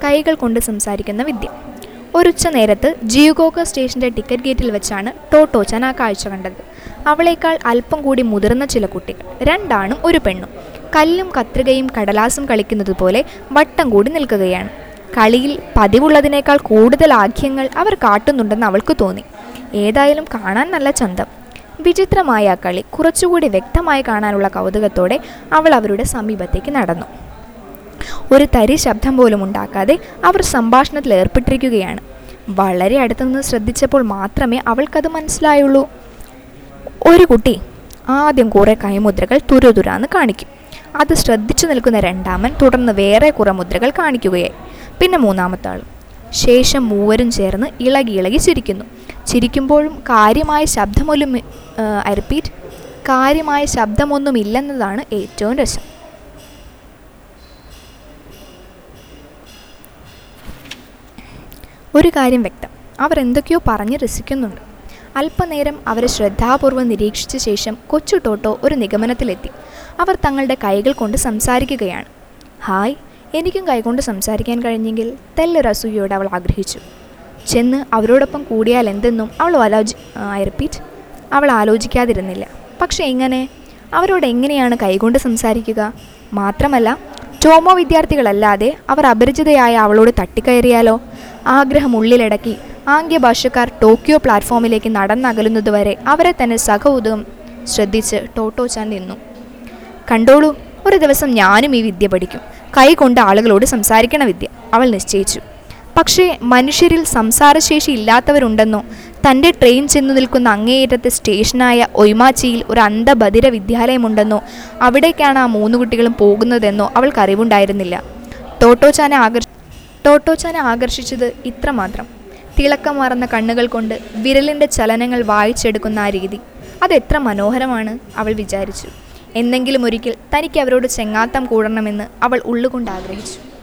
കൈകൾ കൊണ്ട് സംസാരിക്കുന്ന വിദ്യ ഒരുച്ച നേരത്ത് ജിയുഗോക സ്റ്റേഷൻ്റെ ടിക്കറ്റ് ഗേറ്റിൽ വെച്ചാണ് ടോട്ടോച്ചാൻ ആ കാഴ്ച കണ്ടത് അവളേക്കാൾ അല്പം കൂടി മുതിർന്ന ചില കുട്ടികൾ രണ്ടാണും ഒരു പെണ്ണും കല്ലും കത്രികയും കടലാസും കളിക്കുന്നത് പോലെ വട്ടം കൂടി നിൽക്കുകയാണ് കളിയിൽ പതിവുള്ളതിനേക്കാൾ കൂടുതൽ ആഖ്യങ്ങൾ അവർ കാട്ടുന്നുണ്ടെന്ന് അവൾക്ക് തോന്നി ഏതായാലും കാണാൻ നല്ല ചന്തം വിചിത്രമായ ആ കളി കുറച്ചുകൂടി വ്യക്തമായി കാണാനുള്ള കൗതുകത്തോടെ അവൾ അവരുടെ സമീപത്തേക്ക് നടന്നു ഒരു തരി ശബ്ദം പോലും ഉണ്ടാക്കാതെ അവർ സംഭാഷണത്തിൽ ഏർപ്പെട്ടിരിക്കുകയാണ് വളരെ അടുത്തുനിന്ന് ശ്രദ്ധിച്ചപ്പോൾ മാത്രമേ അവൾക്കത് മനസ്സിലായുള്ളൂ ഒരു കുട്ടി ആദ്യം കുറേ കൈമുദ്രകൾ തുരുതുരാന്ന് കാണിക്കും അത് ശ്രദ്ധിച്ചു നിൽക്കുന്ന രണ്ടാമൻ തുടർന്ന് വേറെ കുറേ മുദ്രകൾ കാണിക്കുകയായി പിന്നെ മൂന്നാമത്തെ ആൾ ശേഷം മൂവരും ചേർന്ന് ഇളകി ഇളകി ചിരിക്കുന്നു ചിരിക്കുമ്പോഴും കാര്യമായ ശബ്ദമൊന്നും ഐ റിപ്പീറ്റ് കാര്യമായ ശബ്ദമൊന്നുമില്ലെന്നതാണ് ഏറ്റവും രസം ഒരു കാര്യം വ്യക്തം അവർ എന്തൊക്കെയോ പറഞ്ഞ് രസിക്കുന്നുണ്ട് അല്പനേരം അവരെ ശ്രദ്ധാപൂർവ്വം നിരീക്ഷിച്ച ശേഷം കൊച്ചു ടോട്ടോ ഒരു നിഗമനത്തിലെത്തി അവർ തങ്ങളുടെ കൈകൾ കൊണ്ട് സംസാരിക്കുകയാണ് ഹായ് എനിക്കും കൈകൊണ്ട് സംസാരിക്കാൻ കഴിഞ്ഞെങ്കിൽ തെല്ലൊരസൂയയോട് അവൾ ആഗ്രഹിച്ചു ചെന്ന് അവരോടൊപ്പം കൂടിയാൽ എന്തെന്നും അവൾ ആലോചി ഐ റിപ്പീറ്റ് അവൾ ആലോചിക്കാതിരുന്നില്ല പക്ഷേ എങ്ങനെ അവരോട് എങ്ങനെയാണ് കൈകൊണ്ട് സംസാരിക്കുക മാത്രമല്ല ടോമോ വിദ്യാർത്ഥികളല്ലാതെ അവർ അപരിചിതയായ അവളോട് തട്ടിക്കയറിയാലോ ആഗ്രഹം ഉള്ളിലടക്കി ആംഗ്യഭാഷക്കാർ ടോക്കിയോ പ്ലാറ്റ്ഫോമിലേക്ക് നടന്നകലുന്നതുവരെ അവരെ തന്നെ സഹൗതം ശ്രദ്ധിച്ച് ടോട്ടോച്ചാൻ നിന്നു കണ്ടോളൂ ഒരു ദിവസം ഞാനും ഈ വിദ്യ പഠിക്കും കൈ കൊണ്ട് ആളുകളോട് സംസാരിക്കണ വിദ്യ അവൾ നിശ്ചയിച്ചു പക്ഷേ മനുഷ്യരിൽ സംസാരശേഷി ഇല്ലാത്തവരുണ്ടെന്നോ തൻ്റെ ട്രെയിൻ ചെന്നു നിൽക്കുന്ന അങ്ങേയറ്റത്തെ സ്റ്റേഷനായ ഒയ്മാച്ചിയിൽ ഒരു അന്ധബധിര വിദ്യാലയമുണ്ടെന്നോ അവിടേക്കാണ് ആ മൂന്ന് കുട്ടികളും പോകുന്നതെന്നോ അവൾക്കറിവുണ്ടായിരുന്നില്ല ടോട്ടോച്ചാനെ ആകർഷ ടോട്ടോച്ചാനെ ആകർഷിച്ചത് ഇത്രമാത്രം തിളക്കമാർന്ന കണ്ണുകൾ കൊണ്ട് വിരലിൻ്റെ ചലനങ്ങൾ വായിച്ചെടുക്കുന്ന ആ രീതി അതെത്ര മനോഹരമാണ് അവൾ വിചാരിച്ചു എന്നെങ്കിലും ഒരിക്കൽ തനിക്ക് അവരോട് ചെങ്ങാത്തം കൂടണമെന്ന് അവൾ ഉള്ളുകൊണ്ട് ആഗ്രഹിച്ചു